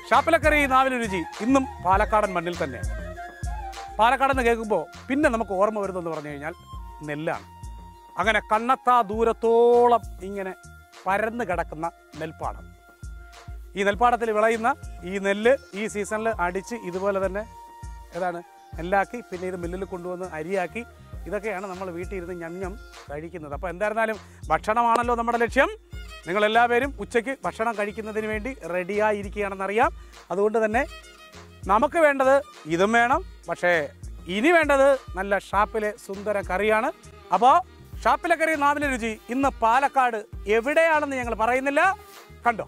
ഷാപ്പിലക്കറി നാവിലെ രുചി ഇന്നും പാലക്കാടൻ മണ്ണിൽ തന്നെയാണ് പാലക്കാടെന്ന് കേൾക്കുമ്പോൾ പിന്നെ നമുക്ക് ഓർമ്മ വരുന്നതെന്ന് പറഞ്ഞു കഴിഞ്ഞാൽ നെല്ലാണ് അങ്ങനെ കണ്ണത്താ ദൂരത്തോളം ഇങ്ങനെ പരന്ന് കിടക്കുന്ന നെൽപ്പാടം ഈ നെൽപ്പാടത്തിൽ വിളയുന്ന ഈ നെല്ല് ഈ സീസണിൽ അടിച്ച് ഇതുപോലെ തന്നെ ഏതാണ് നെല്ലാക്കി പിന്നെ ഇത് മില്ലിൽ കൊണ്ടുവന്ന് അരിയാക്കി ഇതൊക്കെയാണ് നമ്മൾ വീട്ടിൽ ഇരുന്ന് ഞഞ്ഞം കഴിക്കുന്നത് അപ്പോൾ എന്തായിരുന്നാലും ഭക്ഷണമാണല്ലോ നമ്മുടെ ലക്ഷ്യം നിങ്ങളെല്ലാവരും ഉച്ചയ്ക്ക് ഭക്ഷണം കഴിക്കുന്നതിന് വേണ്ടി റെഡിയായിരിക്കുകയാണെന്നറിയാം അതുകൊണ്ട് തന്നെ നമുക്ക് വേണ്ടത് ഇതും വേണം പക്ഷേ ഇനി വേണ്ടത് നല്ല ഷാപ്പിലെ സുന്ദര കറിയാണ് അപ്പോൾ ഷാപ്പിലെ കറി നാവിലെ രുചി ഇന്ന് പാലക്കാട് എവിടെയാണെന്ന് ഞങ്ങൾ പറയുന്നില്ല കണ്ടോ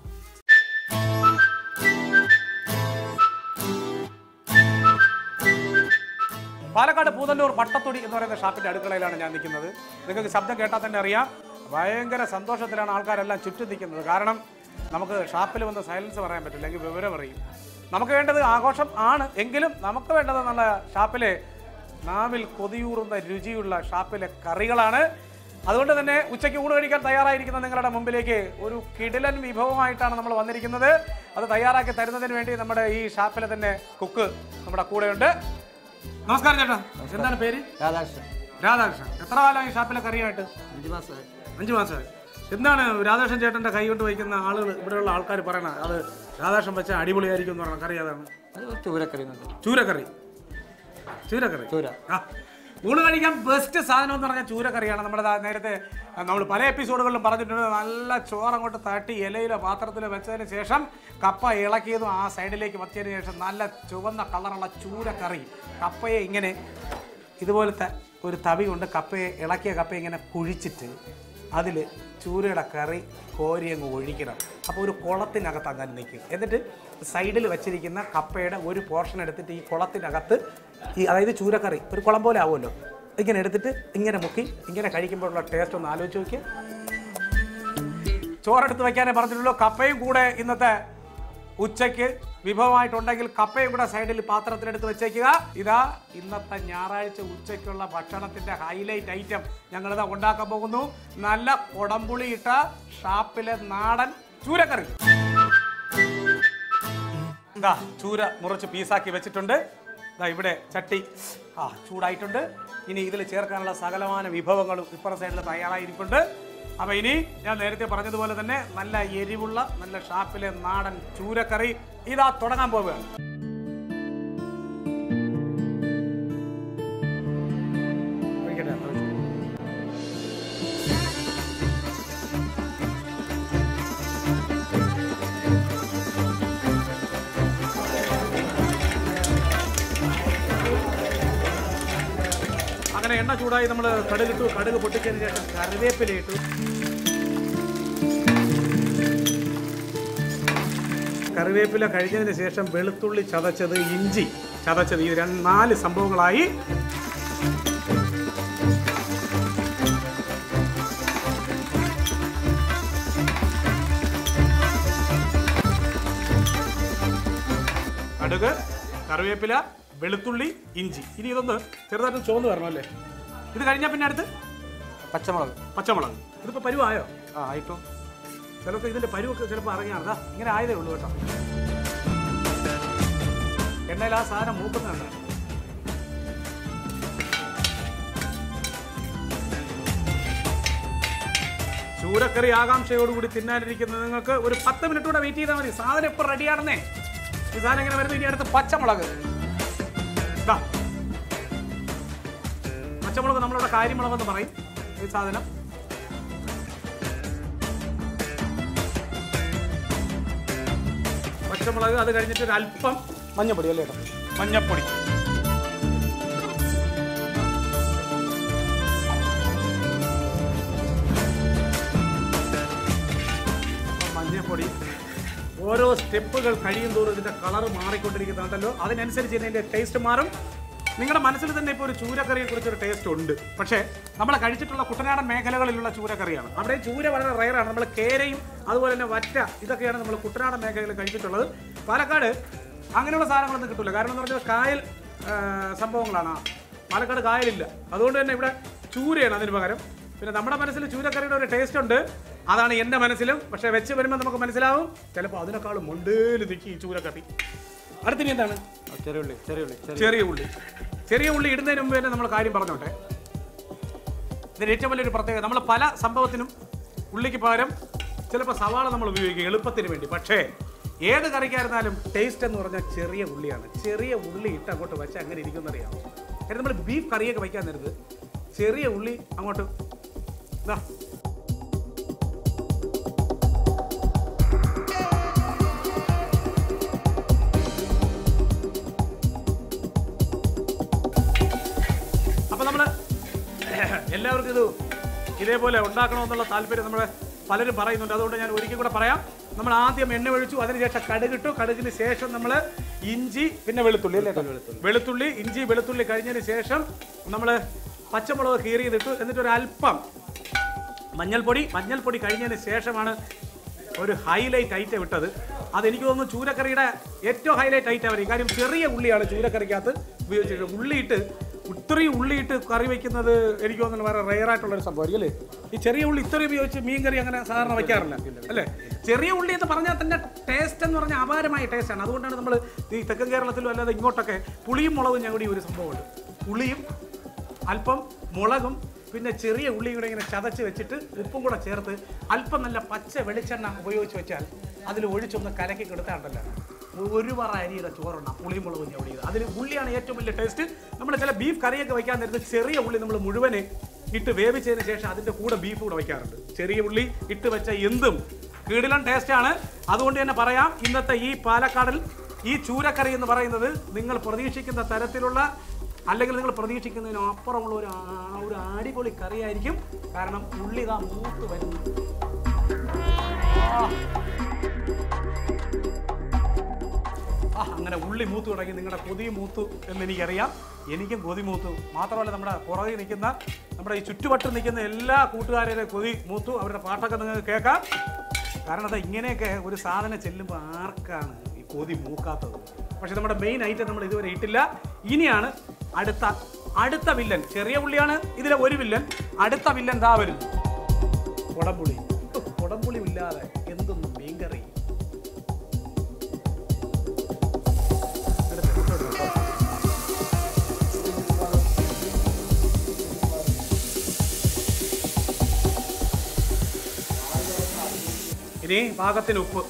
പാലക്കാട് പൂതല്ലൂർ വട്ടത്തൊടി എന്ന് പറയുന്ന ഷാപ്പിന്റെ അടുക്കളയിലാണ് ഞാൻ നിൽക്കുന്നത് നിങ്ങൾക്ക് ശബ്ദം കേട്ടാൽ തന്നെ അറിയാം ഭയങ്കര സന്തോഷത്തിലാണ് ആൾക്കാരെല്ലാം ചുറ്റും നിൽക്കുന്നത് കാരണം നമുക്ക് ഷാപ്പിൽ വന്ന് സൈലൻസ് പറയാൻ പറ്റില്ല എങ്കിൽ വിവരം അറിയും നമുക്ക് വേണ്ടത് ആഘോഷം ആണ് എങ്കിലും നമുക്ക് വേണ്ടത് നല്ല ഷാപ്പിലെ നാവിൽ കൊതിയൂറുന്ന രുചിയുള്ള ഷാപ്പിലെ കറികളാണ് അതുകൊണ്ട് തന്നെ ഉച്ചയ്ക്ക് ഊണ് കഴിക്കാൻ തയ്യാറായിരിക്കുന്ന നിങ്ങളുടെ മുമ്പിലേക്ക് ഒരു കിടിലൻ വിഭവമായിട്ടാണ് നമ്മൾ വന്നിരിക്കുന്നത് അത് തയ്യാറാക്കി തരുന്നതിന് വേണ്ടി നമ്മുടെ ഈ ഷാപ്പിലെ തന്നെ കുക്ക് നമ്മുടെ കൂടെയുണ്ട് നമസ്കാരം ചേട്ടാ എന്താണ് പേര് രാധാകൃഷ്ണൻ രാധാകൃഷ്ണൻ എത്ര കാലം ഈ ഷാപ്പിലെ കറിയായിട്ട് അഞ്ച് മാസമായി അഞ്ചു മാസമായി എന്താണ് രാധാകൃഷ്ണൻ ചേട്ടന്റെ കൈ കൊണ്ട് വയ്ക്കുന്ന ആളുകൾ ഇവിടെയുള്ള ആൾക്കാർ പറയണ അത് രാധാകൃഷ്ണൻ വെച്ച അടിപൊളിയായിരിക്കും എന്ന് പറഞ്ഞ കറി അതാണ് അത് ചൂരക്കറി എന്നൊക്കെ ചൂരക്കറി ചൂരക്കറി ചൂര ആ ഊണ് കഴിക്കാൻ ബെസ്റ്റ് സാധനം എന്ന് പറഞ്ഞാൽ ചൂരക്കറിയാണ് നമ്മുടെ ദാ നേരത്തെ നമ്മൾ പല എപ്പിസോഡുകളിലും പറഞ്ഞിട്ടുണ്ട് നല്ല ചോറങ്ങോട്ട് തട്ടി ഇലയിലോ പാത്രത്തിലോ വെച്ചതിന് ശേഷം കപ്പ ഇളക്കിയതും ആ സൈഡിലേക്ക് വത്തിയതിന് ശേഷം നല്ല ചുവന്ന കളറുള്ള ചൂരക്കറി കപ്പയെ ഇങ്ങനെ ഇതുപോലത്തെ ഒരു തവി കൊണ്ട് കപ്പയെ ഇളക്കിയ കപ്പയെ ഇങ്ങനെ കുഴിച്ചിട്ട് അതിൽ ചൂരയുടെ കറി കോരി അങ്ങ് ഒഴിക്കണം അപ്പോൾ ഒരു കുളത്തിനകത്ത് അങ്ങനെ നിൽക്കും എന്നിട്ട് സൈഡിൽ വെച്ചിരിക്കുന്ന കപ്പയുടെ ഒരു പോർഷൻ എടുത്തിട്ട് ഈ കുളത്തിനകത്ത് ഈ അതായത് ചൂരക്കറി ഒരു കുളം പോലെ ആവുമല്ലോ ഇങ്ങനെ എടുത്തിട്ട് ഇങ്ങനെ മുക്കി ഇങ്ങനെ കഴിക്കുമ്പോഴുള്ള ടേസ്റ്റ് ഒന്ന് ആലോചിച്ച് നോക്കിയേ ചോറെടുത്ത് വെക്കാനേ പറഞ്ഞിട്ടുള്ളൂ കപ്പയും കൂടെ ഇന്നത്തെ ഉച്ചയ്ക്ക് വിഭവമായിട്ടുണ്ടെങ്കിൽ കപ്പയും കൂടെ സൈഡിൽ പാത്രത്തിലെടുത്ത് വെച്ചേക്കുക ഇതാ ഇന്നത്തെ ഞായറാഴ്ച ഉച്ചയ്ക്കുള്ള ഭക്ഷണത്തിന്റെ ഹൈലൈറ്റ് ഐറ്റം ഞങ്ങളിതാ ഉണ്ടാക്കാൻ പോകുന്നു നല്ല കൊടംപുളി ഇട്ട ഷാപ്പിലെ നാടൻ ചൂരക്കറി ഇതാ ചൂര മുറിച്ച് പീസാക്കി വെച്ചിട്ടുണ്ട് ഇതാ ഇവിടെ ചട്ടി ആ ചൂടായിട്ടുണ്ട് ഇനി ഇതിൽ ചേർക്കാനുള്ള സകലമാന വിഭവങ്ങളും ഇപ്പുറ സൈഡിൽ തയ്യാറായിരിക്കുന്നുണ്ട് അപ്പോൾ ഇനി ഞാൻ നേരത്തെ പറഞ്ഞതുപോലെ തന്നെ നല്ല എരിവുള്ള നല്ല ഷാപ്പിലെ നാടൻ ചൂരക്കറി ഇതാ തുടങ്ങാൻ പോവുകയാണ് ഒഴിക്കട്ടെ, ഒഴിച്ചു. അങ്ങനെ എണ്ണ ചൂടായി നമ്മൾ കടുകിട്ടു കടുക് പൊട്ടിച്ചതിന് ശേഷം കറിവേപ്പില ഇട്ടു കറിവേപ്പില കഴിഞ്ഞതിന് ശേഷം വെളുത്തുള്ളി ചതച്ചത് ഇഞ്ചി ചതച്ചത് ഈ രണ്ട് നാല് സംഭവങ്ങളായി കടുക് കറിവേപ്പില വെളുത്തുള്ളി ഇഞ്ചി ഇനി ഇതൊന്ന് ചെറുതായിട്ട് ചുവന്ന് വരണം അല്ലേ ഇത് കഴിഞ്ഞാൽ പിന്നെ അടുത്ത് പച്ചമുളക് പച്ചമുളക് ഇതിപ്പോൾ പരുവായോ ആ ആയിട്ടോ ചിലപ്പോൾ ഇതിന്റെ പരുവൊക്കെ ചിലപ്പോൾ അറിയാം ദാ ഇങ്ങനെ ആയതേ ഉള്ളൂ കേട്ടോ എണ്ണയിൽ ആ സാധനം മൂക്കുന്നുണ്ട് ചൂരക്കറി ആകാംക്ഷയോടുകൂടി തിന്നാനിരിക്കുന്ന നിങ്ങൾക്ക് ഒരു പത്ത് മിനിറ്റ് കൂടെ വെയിറ്റ് ചെയ്താൽ മതി സാധനം ഇപ്പൊ റെഡിയാണെന്നേ ഈ സാധനം ഇങ്ങനെ വരുന്ന ഇനി അടുത്ത് പച്ചമുളക് ദാ. പച്ചമുളക് നമ്മളിവിടെ കാര്യമുളക് എന്ന് പറയും ഈ സാധനം പച്ചമുളക് അത് കഴിഞ്ഞിട്ട് ഒരു അല്പം മഞ്ഞപ്പൊടി അല്ലേ കേട്ടോ മഞ്ഞപ്പൊടി അപ്പം മഞ്ഞപ്പൊടി ഓരോ സ്റ്റെപ്പുകൾ കഴിയും തോറും ഇതിന്റെ കളർ മാറിക്കൊണ്ടിരിക്കുന്നുണ്ടല്ലോ അതിനനുസരിച്ച് ഇതിന്റെ ടേസ്റ്റ് മാറും നിങ്ങളുടെ മനസ്സിൽ തന്നെ ഇപ്പോൾ ഒരു ചൂരക്കറിയെ കുറിച്ചൊരു ടേസ്റ്റ് ഉണ്ട് പക്ഷേ നമ്മൾ കഴിച്ചിട്ടുള്ള കുട്ടനാടൻ മേഖലകളിലുള്ള ചൂരക്കറിയാണ് അവിടെ ചൂര വളരെ റയറാണ് നമ്മൾ കേരയും അതുപോലെ തന്നെ വറ്റ ഇതൊക്കെയാണ് നമ്മൾ കുട്ടനാടൻ മേഖലയിൽ കഴിച്ചിട്ടുള്ളത് പാലക്കാട് അങ്ങനെയുള്ള സാധനങ്ങളൊന്നും കിട്ടില്ല കാരണം എന്ന് പറഞ്ഞാൽ കായൽ ആ, സംഭവങ്ങളാണ് പാലക്കാട് കായലില്ല അതുകൊണ്ട് തന്നെ ഇവിടെ ചൂരയാണ് അതിന് പകരം പിന്നെ നമ്മുടെ മനസ്സിൽ ചൂരക്കറിയുടെ ഒരു ടേസ്റ്റ് ഉണ്ട് അതാണ് എൻ്റെ മനസ്സിലും പക്ഷെ വെച്ച് വരുമ്പോൾ നമുക്ക് മനസ്സിലാവും ചിലപ്പോൾ അതിനേക്കാളും മൊണ്ടേല് നിൽക്കി ഈ ചൂരക്കറി അടുത്തിനി എന്താണ് ആ, ചെറിയ ഉള്ളി ചെറിയ ഉള്ളി ചെറിയ ചെറിയ ഉള്ളി ചെറിയ ഉള്ളി ഇടുന്നതിന് മുമ്പ് തന്നെ നമ്മൾ കാര്യം പറഞ്ഞോട്ടെ ഇതിന് ഏറ്റവും വലിയൊരു പ്രത്യേകത നമ്മൾ പല സംഭവത്തിനും ഉള്ളിക്ക് പകരം ചിലപ്പോൾ സവാള നമ്മൾ ഉപയോഗിക്കും എളുപ്പത്തിന് വേണ്ടി പക്ഷേ ഏത് കറിക്കായിരുന്നാലും ടേസ്റ്റ് എന്ന് പറഞ്ഞാൽ ചെറിയ ഉള്ളിയാണ് ചെറിയ ഉള്ളി ഇട്ട് അങ്ങോട്ട് വെച്ച് അങ്ങനെ ഇരിക്കുന്നറിയാം കാര്യം നമ്മൾ ബീഫ് കറിയൊക്കെ വയ്ക്കാൻ നേരത്ത് ചെറിയ ഉള്ളി അങ്ങോട്ട് ഇതാ അപ്പൊ നമ്മള് എല്ലാവർക്കും ഇത് ഇതേപോലെ ഉണ്ടാക്കണമെന്നുള്ള താല്പര്യം നമ്മളെ പലരും പറയുന്നുണ്ട് അതുകൊണ്ട് ഞാൻ ഒരിക്കൽ കൂടെ പറയാം നമ്മൾ ആദ്യം എണ്ണ ഒഴിച്ചു അതിനുശേഷം കടുകിട്ടു കടുകിന് ശേഷം നമ്മൾ ഇഞ്ചി പിന്നെ വെളുത്തുള്ളി അല്ലേ വെളുത്തുള്ളി ഇഞ്ചി വെളുത്തുള്ളി കഴിഞ്ഞതിന് ശേഷം നമ്മൾ പച്ചമുളക് കീറിയതിട്ടു എന്നിട്ട് ഒരു അല്പം മഞ്ഞൾപ്പൊടി മഞ്ഞൾപ്പൊടി കഴിഞ്ഞതിന് ശേഷമാണ് ഒരു ഹൈലൈറ്റ് ഐറ്റം ഇട്ടത് അതെനിക്ക് തോന്നുന്നു ചൂരക്കറിയുടെ ഏറ്റവും ഹൈലൈറ്റ് ഐറ്റം ആയിരിക്കും കാര്യം ചെറിയ ഉള്ളിയാണ് ചൂരക്കറിക്കകത്ത് ഉപയോഗിച്ചിട്ട് ഉള്ളിയിട്ട് ഇത്രയും ഉള്ളിയിട്ട് കറി വെക്കുന്നത് എനിക്ക് തോന്നുന്നു വേറെ റെയർ ആയിട്ടുള്ള ഒരു സംഭവം അല്ലേ ഈ ചെറിയ ഉള്ളി ഇത്രയും ഉപയോഗിച്ച് മീൻ കറി അങ്ങനെ സാധാരണ വയ്ക്കാറില്ല അല്ലേ ചെറിയ ഉള്ളി എന്ന് പറഞ്ഞാൽ തന്നെ ടേസ്റ്റ് എന്ന് പറഞ്ഞാൽ അപാരമായ ടേസ്റ്റാണ് അതുകൊണ്ടാണ് നമ്മൾ ഈ തെക്കൻ കേരളത്തിലും അല്ലാതെ ഇങ്ങോട്ടൊക്കെ പുളിയും മുളകും ഞങ്ങളുടെ ഈ ഒരു സംഭവമുണ്ട് പുളിയും അല്പം മുളകും പിന്നെ ചെറിയ ഉള്ളിയും കൂടെ ഇങ്ങനെ ചതച്ച് വെച്ചിട്ട് ഉപ്പും കൂടെ ചേർത്ത് അല്പം നല്ല പച്ച വെളിച്ചെണ്ണ ഉപയോഗിച്ച് വെച്ചാൽ അതിൽ ഒഴിച്ചൊന്ന് കലക്കി കൊടുത്താണ്ടല്ലോ ഒരു പറ അരിയുടെ ചോറുണ്ട പുളിയും മുളകും ഞവടിയത് അതിൽ ഉള്ളിയാണ് ഏറ്റവും വലിയ ടേസ്റ്റ് നമ്മൾ ചില ബീഫ് കറിയൊക്കെ വയ്ക്കാൻ നേരത്ത് ചെറിയ ഉള്ളി നമ്മൾ മുഴുവനെ ഇട്ട് വേവിച്ചതിന് ശേഷം അതിൻ്റെ കൂടെ ബീഫ് കൂടെ വയ്ക്കാറുണ്ട് ചെറിയ ഉള്ളി ഇട്ട് വെച്ച എന്തും കീടിലൻ ടേസ്റ്റാണ് അതുകൊണ്ട് തന്നെ പറയാം ഇന്നത്തെ ഈ പാലക്കാടിൽ ഈ ചൂരക്കറി എന്ന് പറയുന്നത് നിങ്ങൾ പ്രതീക്ഷിക്കുന്ന തരത്തിലുള്ള അല്ലെങ്കിൽ നിങ്ങൾ പ്രതീക്ഷിക്കുന്നതിന് അപ്പുറമുള്ള ഒരു ആ- ഒരു അടിപൊളി കറിയായിരിക്കും കാരണം ഉള്ളി ഇതാ മൂത്ത് വരുന്നു ആ. ആ അങ്ങനെ ഉള്ളി മൂത്ത് തുടങ്ങി നിങ്ങളുടെ കൊതി മൂത്തു എന്ന് എനിക്കറിയാം എനിക്കും കൊതി മൂത്തു മാത്രമല്ല നമ്മുടെ പുറകിൽ നിൽക്കുന്ന നമ്മുടെ ഈ ചുറ്റുവട്ടം നിൽക്കുന്ന എല്ലാ കൂട്ടുകാരുടെയും കൊതി മൂത്തു അവരുടെ പാട്ടൊക്കെ നിങ്ങൾക്ക് കേൾക്കാം കാരണം അത് ഇങ്ങനെയൊക്കെ ഒരു സാധനം ചെല്ലുമ്പോൾ ആർക്കാണ് ഈ കൊതി മൂക്കാത്തത് പക്ഷെ നമ്മുടെ മെയിൻ ഐറ്റം നമ്മൾ ഇതുവരെ ഇട്ടില്ല ഇനിയാണ് അടുത്ത അടുത്ത വില്ലൻ ചെറിയ പുള്ളിയാണ് ഇതിലെ ഒരു വില്ലൻ അടുത്ത വില്ലൻ ദാ വരുന്നു കൊടംപുളി ഉഫ്, കൊടംപുളി ഇല്ലാതെ എന്തൊന്നും മീൻകറി എടുത്ത് ഇങ്ങോട്ട് വെക്കാം. ഇനി പാകത്തിന് ഉപ്പ്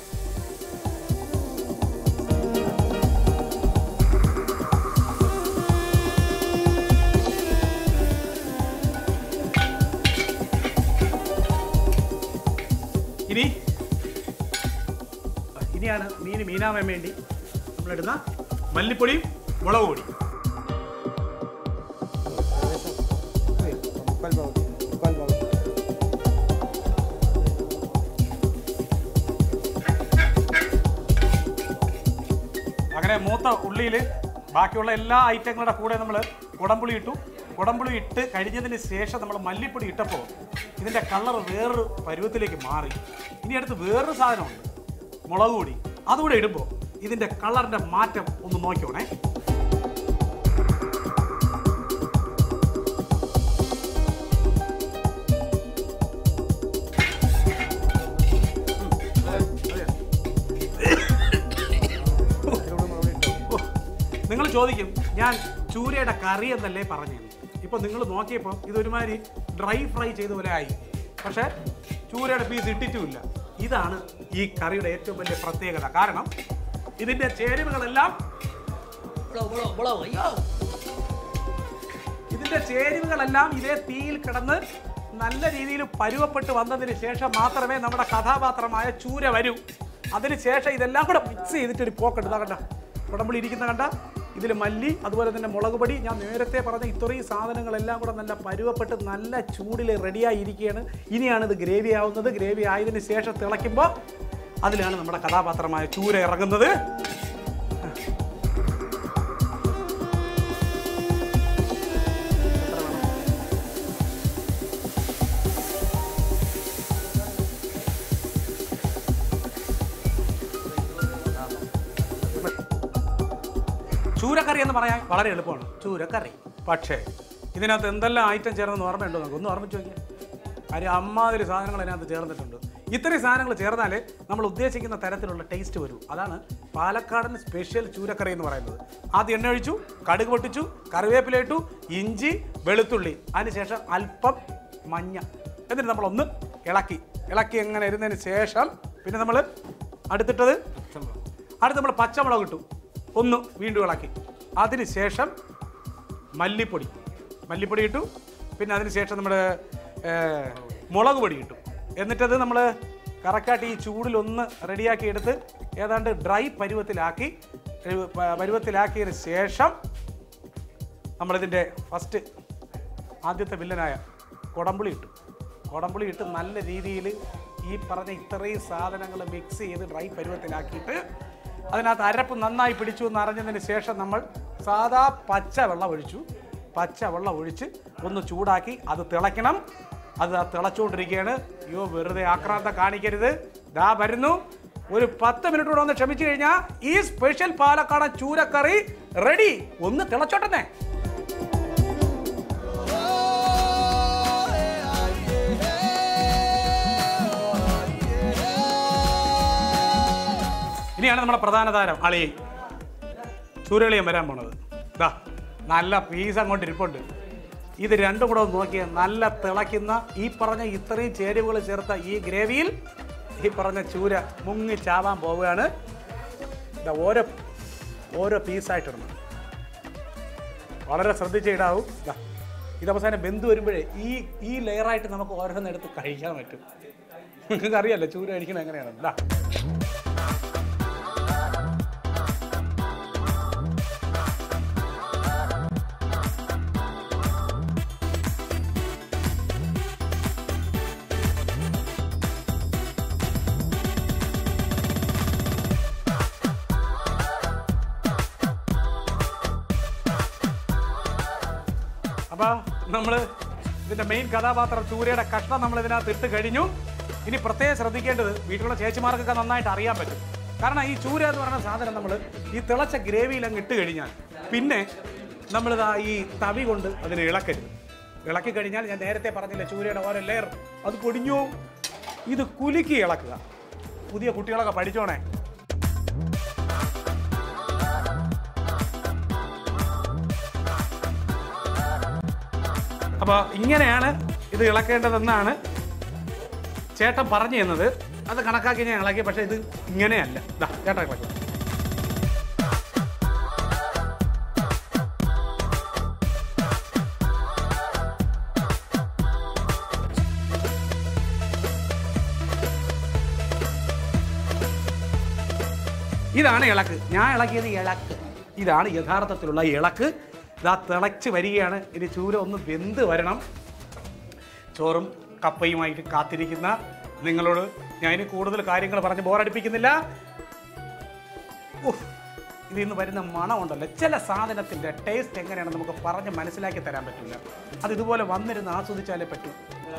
ഇനി ഇനിയാണ് മീൻ മീനാവാൻ വേണ്ടി നമ്മളിടുന്ന മല്ലിപ്പൊടിയും മുളക് പൊടി മുക്കാൽ ഭാഗം മുക്കാൽ ഭാഗം അങ്ങനെ മൂത്ത ഉള്ളിയിൽ ബാക്കിയുള്ള എല്ലാ ഐറ്റങ്ങളുടെ കൂടെ നമ്മൾ കുടംപുളി ഇട്ടു കുടംപുളി ഇട്ട് കഴിഞ്ഞതിന് ശേഷം നമ്മൾ മല്ലിപ്പൊടി ഇട്ടപ്പോൾ ഇതിൻ്റെ കളർ വേറൊരു പരുവത്തിലേക്ക് മാറി ഇനി അടുത്ത് വേറൊരു സാധനമുണ്ട് മുളക് പൊടി അതുകൂടെ ഇടുമ്പോൾ ഇതിൻ്റെ കളറിൻ്റെ മാറ്റം ഒന്ന് നോക്കിയോണേ നിങ്ങൾ ചോദിക്കും ഞാൻ ചൂരയുടെ കറി എന്നല്ലേ പറഞ്ഞു ഇപ്പൊ നിങ്ങൾ നോക്കിയപ്പോൾ ഇതൊരുമാതിരി ഡ്രൈ ഫ്രൈ ചെയ്ത പോലെ ആയി പക്ഷേ ചൂരയുടെ പീസ് ഇട്ടിട്ടുമില്ല ഇതാണ് ഈ കറിയുടെ ഏറ്റവും വലിയ പ്രത്യേകത കാരണം ഇതിന്റെ ചേരുവകളെല്ലാം ഇതിന്റെ ചേരുവകളെല്ലാം ഇതേ തീയിൽ കിടന്ന് നല്ല രീതിയിൽ പരുവപ്പെട്ട് വന്നതിന് ശേഷം മാത്രമേ നമ്മുടെ കഥാപാത്രമായ ചൂര വരൂ അതിന് ശേഷം ഇതെല്ലാം കൂടെ മിക്സ് ചെയ്തിട്ടൊരു പോക്കെടുത്താ കണ്ട കുടമ്പളി ഇരിക്കുന്ന കണ്ട ഇതിൽ മല്ലി അതുപോലെ തന്നെ മുളക് പൊടി ഞാൻ നേരത്തെ പറഞ്ഞ ഇത്രയും സാധനങ്ങളെല്ലാം കൂടെ നല്ല പരുവപ്പെട്ട് നല്ല ചൂടിൽ റെഡിയായി ഇരിക്കുകയാണ് ഇനിയാണ് ഇത് ഗ്രേവി ആവുന്നത് ഗ്രേവി ആയതിനു ശേഷം തിളയ്ക്കുമ്പോൾ അതിലാണ് നമ്മുടെ കഥാപാത്രമായ ചൂര ഇറങ്ങുന്നത് ചൂരക്കറി എന്ന് പറയാൻ വളരെ എളുപ്പമാണ് ചൂരക്കറി പക്ഷേ ഇതിനകത്ത് എന്തെല്ലാം ഐറ്റം ചേർന്നെന്ന് ഓർമ്മയുണ്ടോ നമുക്ക് ഒന്ന് ഓർമ്മിച്ച് നോക്കിയാൽ കാര്യം അമ്മാതിരി സാധനങ്ങൾ അതിനകത്ത് ചേർന്നിട്ടുണ്ട് ഇത്രയും സാധനങ്ങൾ ചേർന്നാലേ നമ്മൾ ഉദ്ദേശിക്കുന്ന തരത്തിലുള്ള ടേസ്റ്റ് വരൂ അതാണ് പാലക്കാടൻ സ്പെഷ്യൽ ചൂരക്കറി എന്ന് പറയുന്നത് ആദ്യം എണ്ണ ഒഴിച്ചു കടുക് പൊട്ടിച്ചു കറിവേപ്പില ഇട്ടു ഇഞ്ചി വെളുത്തുള്ളി അതിനുശേഷം അല്പം മഞ്ഞ എന്നിട്ട് നമ്മളൊന്ന് ഇളക്കി ഇളക്കി എങ്ങനെ ഇരുന്നതിന് ശേഷം പിന്നെ നമ്മൾ അടുത്തിട്ടത് അടുത്ത് നമ്മൾ പച്ചമുളക് ഇട്ടു ഒന്ന് വീണ്ടും ഇളക്കി അതിന് ശേഷം മല്ലിപ്പൊടി മല്ലിപ്പൊടി ഇട്ടു പിന്നെ അതിന് ശേഷം നമ്മുടെ മുളക് പൊടി ഇട്ടു എന്നിട്ടത് നമ്മൾ കറക്റ്റായിട്ട് ഈ ചൂടിലൊന്ന് റെഡിയാക്കി എടുത്ത് ഏതാണ്ട് ഡ്രൈ പരുവത്തിലാക്കി ഏ, പ- പരുവത്തിലാക്കിയതിന് ശേഷം നമ്മളിതിൻ്റെ ഫസ്റ്റ് ആദ്യത്തെ വില്ലനായ കൊടമ്പുളി ഇട്ടു കൊടമ്പുളി ഇട്ട് നല്ല രീതിയിൽ ഈ പറഞ്ഞ ഇത്രയും സാധനങ്ങൾ മിക്സ് ചെയ്ത് ഡ്രൈ പരുവത്തിലാക്കിയിട്ട് അതിനകത്ത് അരപ്പ് നന്നായി പിടിച്ചു എന്ന് അറിഞ്ഞതിന് ശേഷം നമ്മൾ സാധാ പച്ച വെള്ളം ഒഴിച്ചു പച്ച വെള്ളം ഒഴിച്ച് ഒന്ന് ചൂടാക്കി അത് തിളയ്ക്കണം അത് ആ തിളച്ചുകൊണ്ടിരിക്കുകയാണ് അയ്യോ വെറുതെ ആക്രാന്തം കാണിക്കരുത് ദാ വരുന്നു ഒരു പത്ത് മിനിറ്റ് കൂടെ ഒന്ന് ക്ഷമിച്ചു കഴിഞ്ഞാൽ ഈ സ്പെഷ്യൽ പാലക്കാടൻ ചൂരക്കറി റെഡി ഒന്ന് തിളച്ചോട്ടെ ഇനിയാണ് നമ്മുടെ പ്രധാന താരം അളി ചൂരളിയം വരാൻ പോണത് ദാ നല്ല പീസ് അങ്ങോട്ട് ഇരിപ്പുണ്ട് ഇത് രണ്ടും കൂടെ ഒന്ന് നോക്കിയാൽ നല്ല തിളയ്ക്കുന്ന ഈ പറഞ്ഞ ഇത്രയും ചേരുവകൾ ചേർത്ത ഈ ഗ്രേവിയിൽ ഈ പറഞ്ഞ ചൂര മുങ്ങി ചാവാൻ പോവുകയാണ് ദാ ഓരോ ഓരോ പീസായിട്ടിടണം വളരെ ശ്രദ്ധിച്ച് ഇടാവൂ ദാ ഇത് അവസാനം ബന്ധു വരുമ്പോഴേ ഈ ഈ ലെയറായിട്ട് നമുക്ക് ഓരോന്നെടുത്ത് കഴിക്കാൻ പറ്റും നിങ്ങൾക്ക് അറിയാലോ ചൂര കഴിക്കണത് എങ്ങനെയാണ് ദാ അപ്പോൾ നമ്മൾ ഇതിൻ്റെ മെയിൻ കഥാപാത്രം ചൂരയുടെ കഷ്ണം നമ്മൾ ഇതിനകത്ത് ഇട്ട് കഴിഞ്ഞു ഇനി പ്രത്യേകം ശ്രദ്ധിക്കേണ്ടത് വീട്ടിലുള്ള ചേച്ചിമാർക്കൊക്കെ നന്നായിട്ട് അറിയാൻ പറ്റും കാരണം ഈ ചൂര എന്ന് പറയുന്ന സാധനം നമ്മൾ ഈ തിളച്ച ഗ്രേവിയിൽ അങ്ങ് ഇട്ട് കഴിഞ്ഞാൽ പിന്നെ നമ്മളിതാ ഈ തവി കൊണ്ട് അതിനെ ഇളക്കരുത് ഇളക്കി കഴിഞ്ഞാൽ ഞാൻ നേരത്തെ പറഞ്ഞില്ല ചൂരയുടെ ഓരോ ലെയർ അത് പൊടിഞ്ഞു പോവും. ഇത് കുലുക്കി ഇളക്കുക പുതിയ കുട്ടികളൊക്കെ പഠിച്ചോണേ അപ്പോൾ ഇങ്ങനെയാണ് ഇത് ഇളക്കേണ്ടതെന്നാണ് ചേട്ടൻ പറഞ്ഞു തന്നത് അത് കണക്കാക്കി ഞാൻ ഇളക്കി പക്ഷേ ഇത് ഇങ്ങനെയല്ല ദാ ചേട്ടൻ ഇളക്കി ഇതാണ് ഇളക്ക് ഞാൻ ഇളക്കിയത് ഇളക്ക് ഇതാണ് യഥാർത്ഥത്തിലുള്ള ഇളക്ക് ഇതാ തിളച്ച് വരികയാണ് ഇനി ചൂര ഒന്ന് വെന്ത് വരണം ചോറും കപ്പയുമായിട്ട് കാത്തിരിക്കുന്ന നിങ്ങളോട് ഞാൻ ഇനി കൂടുതൽ കാര്യങ്ങൾ പറഞ്ഞ് ബോറടിപ്പിക്കുന്നില്ല ഉഫ്, ഇതിൽ നിന്ന് വരുന്ന മണമുണ്ടല്ലോ ചില സാധനത്തിൻ്റെ ടേസ്റ്റ് എങ്ങനെയാണ് നമുക്ക് പറഞ്ഞ് മനസ്സിലാക്കി തരാൻ പറ്റില്ല അത് ഇതുപോലെ വന്നിരുന്ന് ആസ്വദിച്ചാലേ പറ്റൂ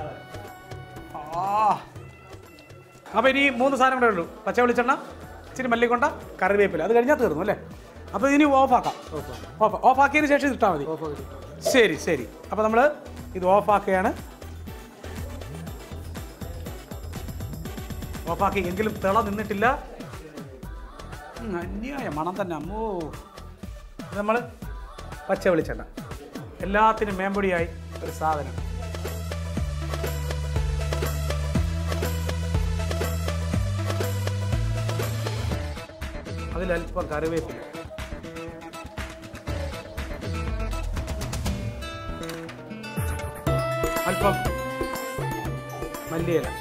ആ അപ്പോൾ ഇനി മൂന്ന് സാധനം കൂടെ ഉള്ളൂ പച്ച വെളിച്ചെണ്ണ ഇച്ചിരി മല്ലിക്കൊണ്ട കറിവേപ്പില അത് കഴിഞ്ഞാൽ തീർന്നു അല്ലേ അപ്പോൾ ഇനി ഓഫാക്കാം ഓഫ് ഓഫാക്കിയതിന് ശേഷം ഇത് ഇട്ടാൽ മതി ശരി ശരി അപ്പോൾ നമ്മൾ ഇത് ഓഫാക്കുകയാണ് ഓഫാക്കി എങ്കിലും തിള നിന്നിട്ടില്ല ഉം, അന്യായ മണം തന്നെ അമ്മോ നമ്മൾ പച്ച വെളിച്ചെണ്ണ എല്ലാത്തിനും മേമ്പൊടിയായി ഒരു സാധനം അതിലല്പം കറിവേപ്പില അല്പം മല്ലിയില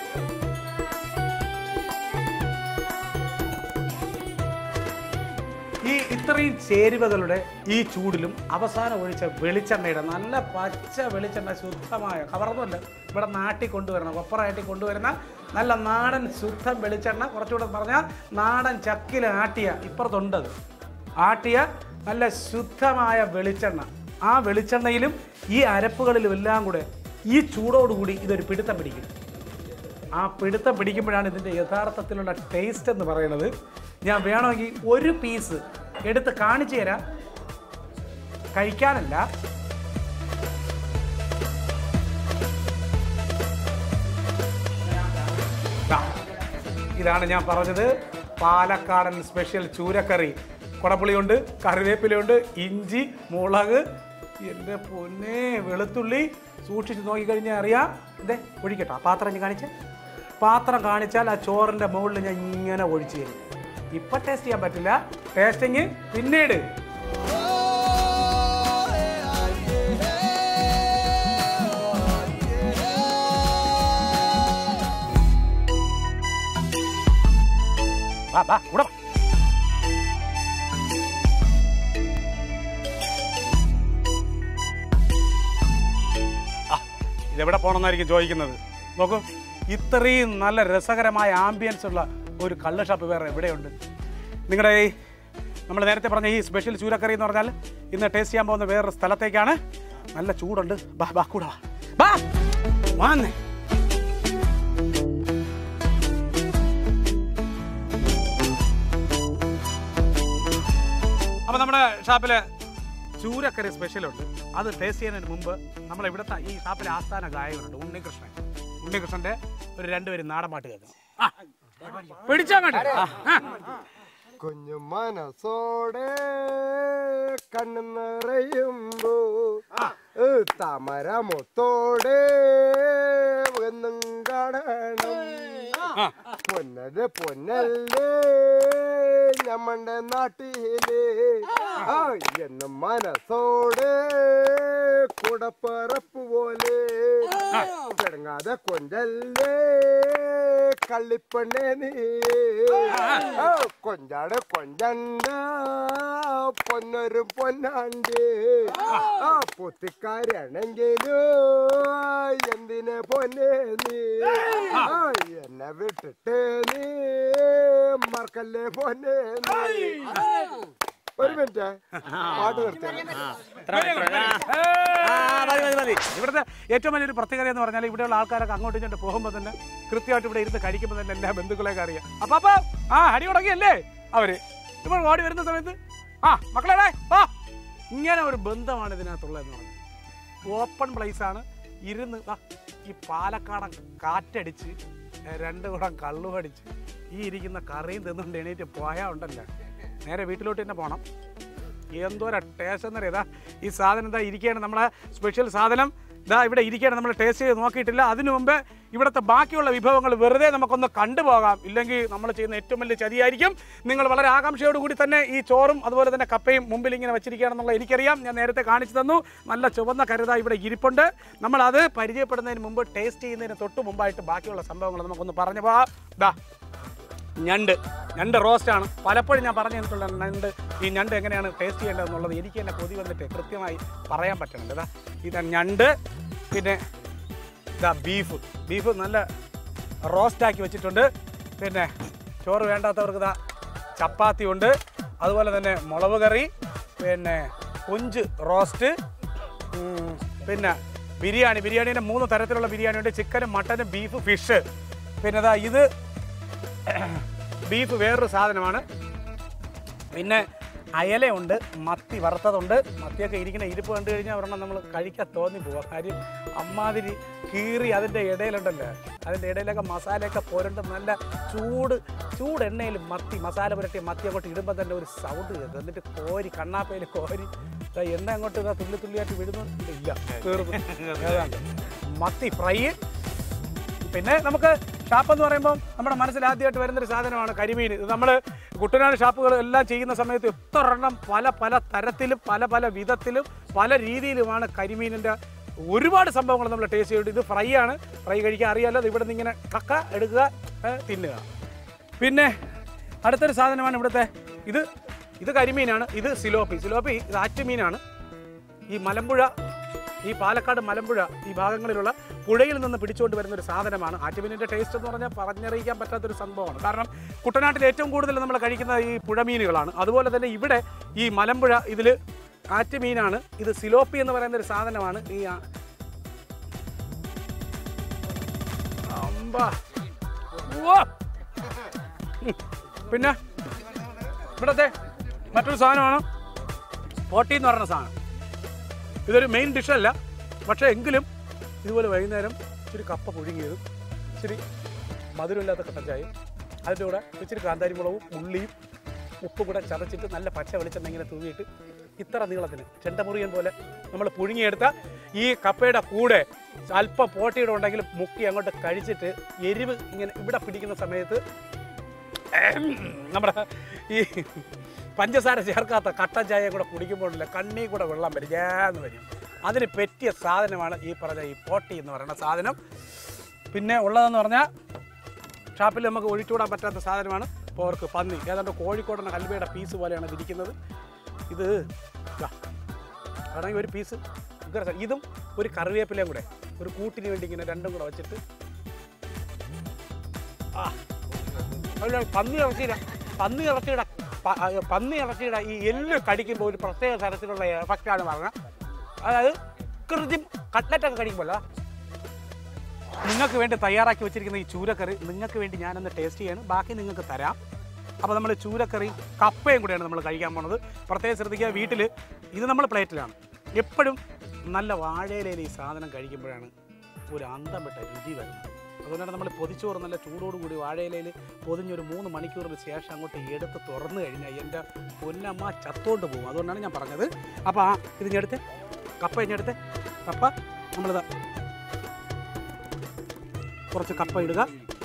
ഈ ഇത്രയും ചേരുവകളുടെ ഈ ചൂടിലും അവസാനം ഒഴിച്ച വെളിച്ചെണ്ണയുടെ നല്ല പച്ച വെളിച്ചെണ്ണ ശുദ്ധമായ കവർന്നുമല്ല ഇവിടെ നാട്ടിൽ കൊണ്ടുവരണം കൊപ്പറായിട്ട് കൊണ്ടുവരുന്ന നല്ല നാടൻ ശുദ്ധം വെളിച്ചെണ്ണ കുറച്ചുകൂടെ പറഞ്ഞാൽ നാടൻ ചക്കിൽ ആട്ടിയ ഇപ്പുറത്തുണ്ടത് ആട്ടിയ നല്ല ശുദ്ധമായ വെളിച്ചെണ്ണ ആ വെളിച്ചെണ്ണയിലും ഈ അരപ്പുകളിലും എല്ലാം കൂടെ ഈ ചൂടോടുകൂടി ഇതൊരു പിടുത്തം പിടിക്കും ആ പിടുത്തം പിടിക്കുമ്പോഴാണ് ഇതിൻ്റെ യഥാർത്ഥത്തിലുള്ള ടേസ്റ്റ് എന്ന് പറയുന്നത് ഞാൻ വേണമെങ്കിൽ ഒരു പീസ് എടുത്ത് കാണിച്ചു തരാം കഴിക്കാനല്ല ഇതാണ് ഞാൻ പറഞ്ഞത് പാലക്കാടൻ സ്പെഷ്യൽ ചൂരക്കറി കുടപ്പുളിയുണ്ട് കറിവേപ്പിലയുണ്ട് ഇഞ്ചി മുളക് എൻ്റെ പൊന്നെ വെളുത്തുള്ളി സൂക്ഷിച്ച് നോക്കിക്കഴിഞ്ഞാൽ അറിയാം ഇതേ ഒഴിക്കട്ടോ ആ പാത്രം ഞാൻ കാണിച്ചേ പാത്രം കാണിച്ചാൽ ആ ചോറിൻ്റെ മുകളിൽ ഞാൻ ഇങ്ങനെ ഒഴിച്ചു തരും ഇപ്പം ടേസ്റ്റ് ചെയ്യാൻ പറ്റില്ല ടേസ്റ്റിങ് പിന്നീട് വാ വാ ഇവിടെ വാ. ആ, ഇതെവിടെ പോകണമെന്നായിരിക്കും ചോദിക്കുന്നത് നോക്കൂ ഇത്രയും നല്ല രസകരമായ ആംബിയൻസ് ഉള്ള ഒരു കള്ള് ഷാപ്പ് വേറെ എവിടെയുണ്ട് നിങ്ങളുടെ ഈ നമ്മൾ നേരത്തെ പറഞ്ഞ ഈ സ്പെഷ്യൽ ചൂരക്കറി എന്ന് പറഞ്ഞാൽ ഇന്ന് ടേസ്റ്റ് ചെയ്യാൻ പോകുന്ന വേറൊരു സ്ഥലത്തേക്കാണ് നല്ല ചൂടുണ്ട് ബാ ബാ കൂടെ വാ ബാ വാന്നേ അപ്പൊ നമ്മുടെ ഷാപ്പില് ചൂരക്കറി സ്പെഷ്യൽ ഉണ്ട് അത് ടേസ്റ്റ് ചെയ്യുന്നതിന് മുമ്പ് നമ്മൾ ഇവിടുത്തെ ഈ ഷാപ്പിലെ ആസ്ഥാന ഗായകനുണ്ട് ഉണ്ണികൃഷ്ണൻ ഉണ്ണികൃഷ്ണന്റെ ഒരു രണ്ടുപേരും നാടൻ പാട്ട് കേൾക്കണം ആ, പിടിച്ചാ അങ്ങോട്ട്. ആ, ആ. കുഞ്ഞു മനസ്സോടെ കണ്ണു നിറയുമ്പോ ഏ, താമര മൊത്തോടെ എന്നും കാണണം പൊന്നത് പൊന്നല്ലേ ഞമ്മന്റെ നാട്ടിലെ ആ എന്നും മനസ്സോടെ കുടപ്പറപ്പ് പോലെ കിടങ്ങാതെ കൊഞ്ചല്ലേ കള്ളിപ്പെണ്ണേ നീ ആ, കൊഞ്ചാട് കൊഞ്ചണ്ട പൊന്നൊരു പൊന്നാണ്ട് ആ പൊത്തിക്കാരാണെങ്കിലും എന്തിനെ പൊന്നെ നീ ആ, എന്നെ വിട്ടിട്ട് നീ മറക്കല്ലേ പൊന്നെ നീ ഒരു മിനിറ്റ് പാട്ട് നിർത്തി ആ, മതി, മതി, മതി. ഇവിടുത്തെ ഏറ്റവും വലിയൊരു പ്രത്യേകത എന്ന് പറഞ്ഞാൽ ഇവിടെയുള്ള ആൾക്കാരൊക്കെ അങ്ങോട്ടും ഇങ്ങോട്ട് പോകുമ്പോൾ തന്നെ കൃത്യമായിട്ട് ഇവിടെ ഇരുന്ന് കഴിക്കുമ്പോൾ തന്നെ എല്ലാ ബന്ധുക്കളെയൊക്കെ അറിയാം അപ്പൊ അപ്പൊ ആ അടി തുടങ്ങിയല്ലേ അവര് ഇപ്പോൾ ഓടി വരുന്ന സമയത്ത് ആ മക്കളെ ആ ഇങ്ങനെ ഒരു ബന്ധമാണ് ഇതിനകത്തുള്ളതെന്ന് പറഞ്ഞു ഓപ്പൺ പ്ലേസ് ആണ് ഇരുന്ന് ദാ ഈ പാലക്കാടൻ കാറ്റടിച്ച് ഏ, രണ്ട് കുടം കള്ളു അടിച്ച് ഈ ഇരിക്കുന്ന കറിയും തിന്നുകൊണ്ട് എണീറ്റ് പോയാൽ ഉണ്ടല്ലോ നേരെ വീട്ടിലോട്ട് തന്നെ പോകണം എന്തോര ടേസ്റ്റ് എന്നറിയാം ഇതാ ഈ സാധനം ഇതാ ഇരിക്കുകയാണ് നമ്മളെ സ്പെഷ്യൽ സാധനം ഇതാ ഇവിടെ ഇരിക്കുകയാണ് നമ്മൾ ടേസ്റ്റ് ചെയ്ത് നോക്കിയിട്ടില്ല അതിനു മുമ്പ് ഇവിടുത്തെ ബാക്കിയുള്ള വിഭവങ്ങൾ വെറുതെ നമുക്കൊന്ന് കണ്ടുപോകാം ഇല്ലെങ്കിൽ നമ്മൾ ചെയ്യുന്ന ഏറ്റവും വലിയ ചതിയായിരിക്കും നിങ്ങൾ വളരെ ആകാംക്ഷയോടുകൂടി തന്നെ ഈ ചോറും അതുപോലെ തന്നെ കപ്പയും മുമ്പിൽ ഇങ്ങനെ വെച്ചിരിക്കുകയാണെന്നുള്ള എനിക്കറിയാം ഞാൻ നേരത്തെ കാണിച്ചു തന്നു നല്ല ചുവന്ന കരുത ഇവിടെ ഇരിപ്പുണ്ട് നമ്മൾ അത് പരിചയപ്പെടുന്നതിന് മുമ്പ് ടേസ്റ്റ് ചെയ്യുന്നതിന് തൊട്ട് മുമ്പായിട്ട് ബാക്കിയുള്ള സംഭവങ്ങൾ നമുക്കൊന്ന് പറഞ്ഞു പോകാം ദാ ഞണ്ട് ഞണ്ട് റോസ്റ്റാണ് പലപ്പോഴും ഞാൻ പറഞ്ഞു തന്നിട്ടുള്ള ഞണ്ട് ഈ ഞണ്ട് എങ്ങനെയാണ് ടേസ്റ്റ് ചെയ്യേണ്ടതെന്നുള്ളത് എനിക്ക് തന്നെ കൊതി വന്നിട്ട് കൃത്യമായി പറയാൻ പറ്റുന്നുണ്ട് ഇതാ ഇതാ ഞണ്ട് പിന്നെ ഇതാ ബീഫ് ബീഫ് നല്ല റോസ്റ്റാക്കി വെച്ചിട്ടുണ്ട് പിന്നെ ചോറ് വേണ്ടാത്തവർക്ക് ഇതാ ചപ്പാത്തി ഉണ്ട് അതുപോലെ തന്നെ മുളക് കറി പിന്നെ കൊഞ്ച് റോസ്റ്റ് ഉം, പിന്നെ ബിരിയാണി ബിരിയാണീൻ്റെ മൂന്ന് തരത്തിലുള്ള ബിരിയാണി ഉണ്ട് ചിക്കനും മട്ടനും ബീഫ് ഫിഷ് പിന്നെ ഇതാ ഇത് ബീഫ് വേറൊരു സാധനമാണ് പിന്നെ അയലയുണ്ട് മത്തി വറുത്തതുണ്ട് മത്തിയൊക്കെ ഇരിക്കുന്ന ഇരിപ്പ് കണ്ടു കഴിഞ്ഞാൽ ഒരെണ്ണം നമ്മൾ കഴിക്കാൻ തോന്നി പോവാം കാര്യം അമ്മാതിരി കീറി അതിൻ്റെ ഇടയിലുണ്ടല്ലോ അതിൻ്റെ ഇടയിലൊക്കെ മസാലയൊക്കെ പുരണ്ട് നല്ല ചൂട് ചൂട് എണ്ണയിൽ മത്തി മസാല പുരട്ടിയ മത്തി അങ്ങോട്ട് ഇടുമ്പോൾ തന്നെ ഒരു സൗണ്ട് കേൾക്കും എന്നിട്ട് കോരി കണ്ണാപ്പയിൽ കോരി ദാ എണ്ണ അങ്ങോട്ട് ഇതാ തുള്ളി തുള്ളിയായിട്ട് വിടുന്നു ഇല്ല തീർന്നു ഏതാണ്ട് മത്തി ഫ്രൈ പിന്നെ നമുക്ക് ഷാപ്പ് എന്ന് പറയുമ്പോൾ നമ്മുടെ മനസ്സിൽ ആദ്യമായിട്ട് വരുന്നൊരു സാധനമാണ് കരിമീൻ ഇത് നമ്മൾ കുട്ടനാട് ഷാപ്പുകൾ എല്ലാം ചെയ്യുന്ന സമയത്ത് എത്ര എണ്ണം പല പല തരത്തിലും പല പല വിധത്തിലും പല രീതിയിലുമാണ് കരിമീനിൻ്റെ ഒരുപാട് സംഭവങ്ങൾ നമ്മൾ ടേസ്റ്റ് ചെയ്തിട്ട് ഇത് ഫ്രൈ ആണ് ഫ്രൈ കഴിക്കാൻ അറിയാലോ ഇവിടെ നിന്ന് ഇങ്ങനെ കക്ക എടുക്കുക ഏ, തിന്നുക പിന്നെ അടുത്തൊരു സാധനമാണ് ഇവിടുത്തെ ഇത് ഇത് കരിമീനാണ് ഇത് സിലോപ്പി സിലോപ്പി ഇത് ആറ്റുമീനാണ് ഈ മലമ്പുഴ ഈ പാലക്കാട് മലമ്പുഴ ഈ ഭാഗങ്ങളിലുള്ള പുഴയിൽ നിന്ന് പിടിച്ചുകൊണ്ട് വരുന്ന ഒരു സാധനമാണ് ആറ്റുമീനിൻ്റെ ടേസ്റ്റ് എന്ന് പറഞ്ഞാൽ പറഞ്ഞറിയിക്കാൻ പറ്റാത്തൊരു സംഭവമാണ് കാരണം കുട്ടനാട്ടിൽ ഏറ്റവും കൂടുതൽ നമ്മൾ കഴിക്കുന്ന ഈ പുഴമീനുകളാണ് അതുപോലെ തന്നെ ഇവിടെ ഈ മലമ്പുഴ ഇതിൽ ആറ്റുമീനാണ് ഇത് സിലോപ്പി എന്ന് പറയുന്ന ഒരു സാധനമാണ് ഈ ആ- അമ്പാ. ഉവ്വ. ഉം. പിന്നെ ഇവിടത്തെ മറ്റൊരു സാധനമാണ് പോട്ടി എന്ന് പറയുന്ന സാധനം ഇതൊരു മെയിൻ ഡിഷല്ല പക്ഷേ എങ്കിലും ഇതുപോലെ വൈകുന്നേരം ഇച്ചിരി കപ്പ പുഴുങ്ങിയതും ഇച്ചിരി മധുരമില്ലാത്ത കട്ടൻ ചായയും അതിൻ്റെ കൂടെ ഇച്ചിരി കാന്താരി മുളകും ഉള്ളിയും ഉപ്പും കൂടെ ചതച്ചിട്ട് നല്ല പച്ച വെളിച്ചെണ്ണ ഇങ്ങനെ തൂവിയിട്ട് ഇത്ര നീളത്തിന് ചെണ്ടമുറിയൻ പോലെ നമ്മൾ പുഴുങ്ങിയെടുത്ത ഈ കപ്പയുടെ കൂടെ അല്പം പോട്ടിയുടെ ഉണ്ടെങ്കിൽ മുക്കി അങ്ങോട്ട് കഴിച്ചിട്ട് എരിവ് ഇങ്ങനെ ഇവിടെ പിടിക്കുന്ന സമയത്ത് നമ്മുടെ ഈ പഞ്ചസാര ചേർക്കാത്ത കട്ടൻ ചായ കൂടെ കുടിക്കുമ്പോഴില്ല കണ്ണി കൂടെ വെള്ളം വരും ജാന്ന് വരും അതിന് പറ്റിയ സാധനമാണ് ഈ പറഞ്ഞ ഈ പോട്ടി എന്ന് പറയുന്ന സാധനം പിന്നെ ഉള്ളതെന്ന് പറഞ്ഞാൽ ഷാപ്പിൽ നമുക്ക് ഒഴിച്ചുകൂടാൻ പറ്റാത്ത സാധനമാണ് പോർക്ക് പന്നി ഏതാണ്ട് കോഴിക്കോടൻ ഹൽവയുടെ പീസ് പോലെയാണ് ഇതിരിക്കുന്നത് ഇത് ദാ, ആണെങ്കിൽ ഒരു പീസ് ഉഗ്ര സാ- ഇതും ഒരു കറിവേപ്പിലയും കൂടെ ഒരു കൂട്ടിന് വേണ്ടി ഇങ്ങനെ രണ്ടും കൂടെ വെച്ചിട്ട് ആ അല്ല പന്നി ഇറച്ചിയുടെ പന്നി ഇറച്ചിയുടെ പ- ആ, പന്നി ഇറച്ചിയുടെ ഈ എല്ല് കടിക്കുമ്പോൾ ഒരു പ്രത്യേക തരത്തിലുള്ള എഫക്റ്റാണ് പറഞ്ഞത് അതായത് കൃത്യം കട്ട്ലറ്റൊക്കെ കടിക്കുമ്പോൾ അല്ല നിങ്ങൾക്ക് വേണ്ടി തയ്യാറാക്കി വെച്ചിരിക്കുന്ന ഈ ചൂരക്കറി നിങ്ങൾക്ക് വേണ്ടി ഞാനൊന്ന് ടേസ്റ്റ് ചെയ്യാണ് ബാക്കി നിങ്ങൾക്ക് തരാം അപ്പോൾ നമ്മൾ ചൂരക്കറി കപ്പയും കൂടെയാണ് നമ്മൾ കഴിക്കാൻ പോണത് പ്രത്യേകം ശ്രദ്ധിക്കുക വീട്ടിൽ ഇത് നമ്മൾ പ്ലേറ്റിലാണ് എപ്പോഴും നല്ല വാഴയിലയിൽ ഈ സാധനം കഴിക്കുമ്പോഴാണ് ഒരു അന്തം വിട്ട രുചി വരുന്നത് അതുകൊണ്ടാണ് നമ്മൾ പൊതിച്ചോറ് നല്ല ചൂടോടുകൂടി വാഴയിലയിൽ പൊതിഞ്ഞൊരു മൂന്ന് മണിക്കൂറിന് ശേഷം അങ്ങോട്ട് എടുത്ത് തുറന്നു കഴിഞ്ഞാൽ എൻ്റെ പൊന്നമ്മ ചത്തോണ്ട് പോകും അതുകൊണ്ടാണ് ഞാൻ പറഞ്ഞത് അപ്പോൾ ആ ഇത് ഞെടുത്ത് കപ്പ ഇഞ്ഞെടുത്ത് കപ്പ നമ്മളിത് കുറച്ച് കപ്പ ഇടുക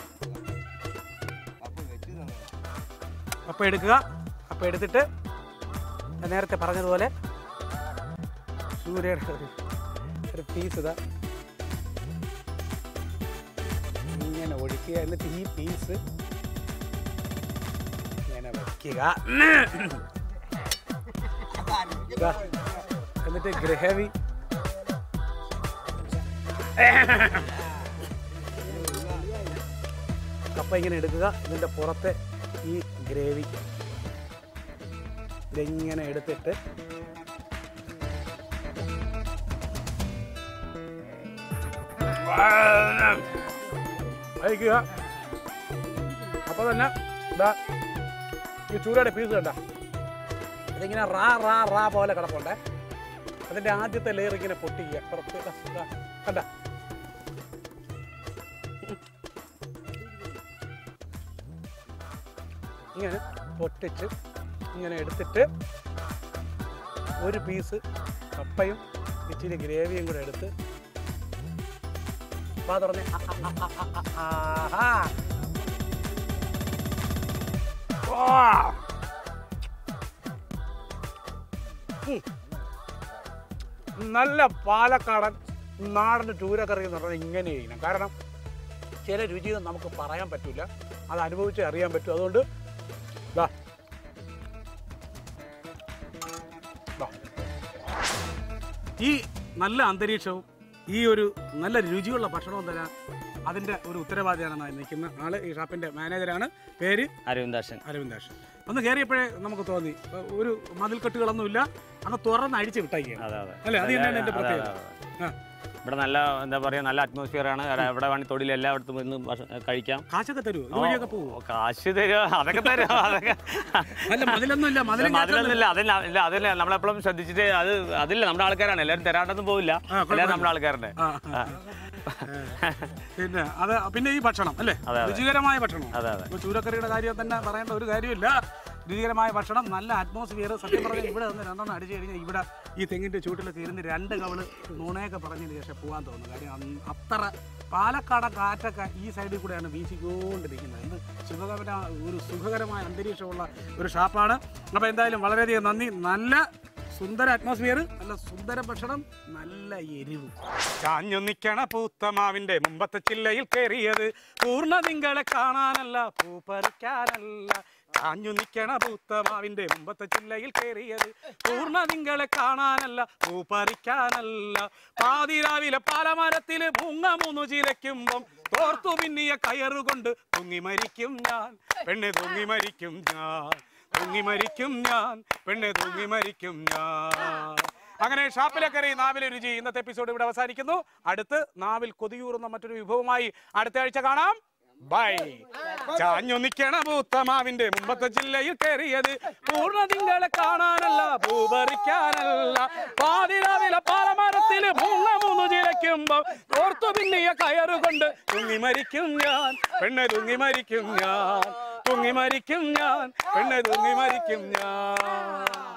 കപ്പ എടുക്കുക കപ്പ എടുത്തിട്ട് ഞാൻ നേരത്തെ പറഞ്ഞതുപോലെ സൂര്യയുടെ ഒരു ഒരു പീസ് ഇതാ ഇങ്ങനെ ഒഴിക്കുക എന്നിട്ട് ഈ പീസ് ഇങ്ങനെ വയ്ക്കുക ഇതാ. എന്നിട്ട് ഗ്രഹവി കപ്പ ഇങ്ങനെ എടുക്കുക ഇതിൻ്റെ പുറത്തെ ഈ ഗ്രേവി ഇതിങ്ങനെ എടുത്തിട്ട് അയക്കുക അപ്പോൾ തന്നെ ഇതാ ഈ ചൂരയുടെ പീസ് കണ്ട ഇതിങ്ങനെ റാ റാ റാ പോലെ കിടപ്പുണ്ടേ അതിൻ്റെ ആദ്യത്തെ ലെയർ ഇങ്ങനെ പൊട്ടിക്കുക പുറത്ത് ഇതാ, ഇതാ, കണ്ട ഇങ്ങനെ പൊട്ടിച്ച് ഇങ്ങനെ എടുത്തിട്ട് ഒരു പീസ് കപ്പയും ഇച്ചിരി ഗ്രേവിയും കൂടെ എടുത്ത് വാ തുറന്ന് ആ, ആ, ആ, ആ, ആ, ആഹാ. വാ. ഉം. നല്ല പാലക്കാടൻ നാടൻ ചൂരക്കറി എന്ന് പറഞ്ഞാൽ ഇങ്ങനെ ചെയ്യണം കാരണം ചില രുചിയൊന്നും നമുക്ക് പറയാൻ പറ്റില്ല അത് അനുഭവിച്ചേ അറിയാൻ പറ്റും അതുകൊണ്ട് ദാ. ദാ. ഈ നല്ല അന്തരീക്ഷവും ഈ ഒരു നല്ല രുചിയുള്ള ഭക്ഷണവും തരാൻ അതിൻ്റെ ഒരു ഉത്തരവാദിയാണ് നിൽക്കുന്ന ആള് ഈ ഷാപ്പിൻ്റെ മാനേജരാണ് പേര് അരവിന്ദാഷൻ അരവിന്ദാഷൻ ഒന്ന് കയറിയപ്പോഴേ നമുക്ക് തോന്നി അഹ് ഒരു മതിൽക്കെട്ടുകളൊന്നുമില്ല അങ്ങ് തുറന്ന് അഴിച്ച് വിട്ടേക്കാണ് അതെ അതെ അല്ലേ അത് തന്നെയാണ് എൻ്റെ അതെ, പ്രത്യേകത അതെ, അതെ. ആ ഇവിടെ നല്ല എന്താ പറയാ നല്ല അറ്റ്മോസ്ഫിയർ ആണ് അവിടെ- എവിടെ വേണമെങ്കിൽ തൊഴിൽ എല്ലായിടത്തും ഇന്ന് ഭക്ഷ- കഴിക്കാം കാശൊക്കെ തരുമോ ഇതുവഴിയൊക്കെ പോവോ ഓ, കാശ് തരുമോ അതൊക്കെ തരും അതൊക്കെ അല്ല മതിലൊന്നും ഇല്ല മതിലും അതിലൊന്നുമില്ല അതല്ല ഇല്ല അതല്ല നമ്മളെപ്പോഴും ശ്രദ്ധിച്ചിട്ട് അത് അതില്ല നമ്മുടെ ആൾക്കാരാണ് എല്ലാവരും തരാണ്ടൊന്നും പോവില്ല കുഴപ്പമില്ല. എല്ലാവരും നമ്മുടെ ആൾക്കാരുടെ ആ, ആ. പിന്നെ അത് പിന്നെ ഈ ഭക്ഷണം അല്ലേ അതെ, അതെ. രുചികരമായ ഭക്ഷണം അതെ അതെ ഇപ്പൊ ചൂരക്കറിയുടെ കാര്യം തന്നെ പറയേണ്ട ഒരു കാര്യമില്ല രുചികരമായ ഭക്ഷണം നല്ല അറ്റ്മോസ്ഫിയർ സത്യം പറഞ്ഞാൽ ഇവിടെ നിന്ന് രണ്ടെണ്ണം അടിച്ചു കഴിഞ്ഞാൽ ഇവിടെ ഈ തെങ്ങിന്റെ ചൂട്ടിലൊക്കെ ഇരുന്ന് രണ്ട് കവള് നുണയൊക്കെ പറഞ്ഞതിന് ശേഷം പോകാൻ തോന്നുന്നു കാര്യം അന്ന് അത്ര പാലക്കാടൻ കാറ്റൊക്കെ ഈ സൈഡിൽ കൂടെയാണ് വീശിക്കൊണ്ടിരിക്കുന്നത് എന്ത് സുഖകരമായ ഒരു സുഖകരമായ അന്തരീക്ഷമുള്ള ഒരു ഷാപ്പാണ് അപ്പോൾ എന്തായാലും വളരെയധികം നന്ദി നല്ല സുന്ദര അറ്റ്മോസ്ഫിയർ നല്ല സുന്ദര ഭക്ഷണം നല്ല എരിവ് ചാഞ്ഞു നിക്കണ പൂത്തമാവിന്റെ മുമ്പത്തെ ചില്ലയിൽ കയറിയത് പൂർണ്ണ തിങ്കളെ കാണാനല്ല പൂ പറിക്കാനല്ല ചാഞ്ഞു നിക്കണ പൂത്തമാവിന്റെ മുമ്പത്തെ ചില്ലയിൽ കയറിയത് പൂർണ്ണ തിങ്കളെ കാണാനല്ല പൂ പറിക്കാനല്ല പാതിരാവിലെ പാലമരത്തില് മുങ്ങ മൂന്നു ചിലയ്ക്കുമ്പം തോർത്തു പിന്നിയ കയറുകൊണ്ട് തൂങ്ങി മരിക്കും ഞാൻ പെണ്ണെ തൂങ്ങി മരിക്കും ഞാൻ തൂങ്ങി മരിക്കും ഞാൻ പെണ്ണെ തൂങ്ങി മരിക്കും ഞാൻ അങ്ങനെ ഷാപ്പിലെ കറി നാവിലെ രുചി ഇന്നത്തെ എപ്പിസോഡ് ഇവിടെ അവസാനിക്കുന്നു അടുത്ത് നാവിൽ കൊതിയൂറുന്ന മറ്റൊരു വിഭവമായി അടുത്ത ആഴ്ച കാണാം ബൈ ചാഞ്ഞു നിക്കണ പൂത്തമാവിന്റെ മുമ്പത്തെ ജില്ലയിൽ കയറിയത് പൂർണ്ണ തിങ്കളെ കാണാനല്ല പൂപറിക്കാനല്ല പാതിരാവിലെ പാലമരത്തില് മൂന്ന മൂന്ന് ചിലയ്ക്കുമ്പോ ഓർത്തു പിന്നിയ കയറുകൊണ്ട് തുങ്ങി മരിക്കും ഞാൻ പെണ്ണെ തുങ്ങി മരിക്കും ഞാൻ തൂങ്ങി മരിക്കും ഞാൻ പെണ്ണെ തൂങ്ങി മരിക്കും ഞാൻ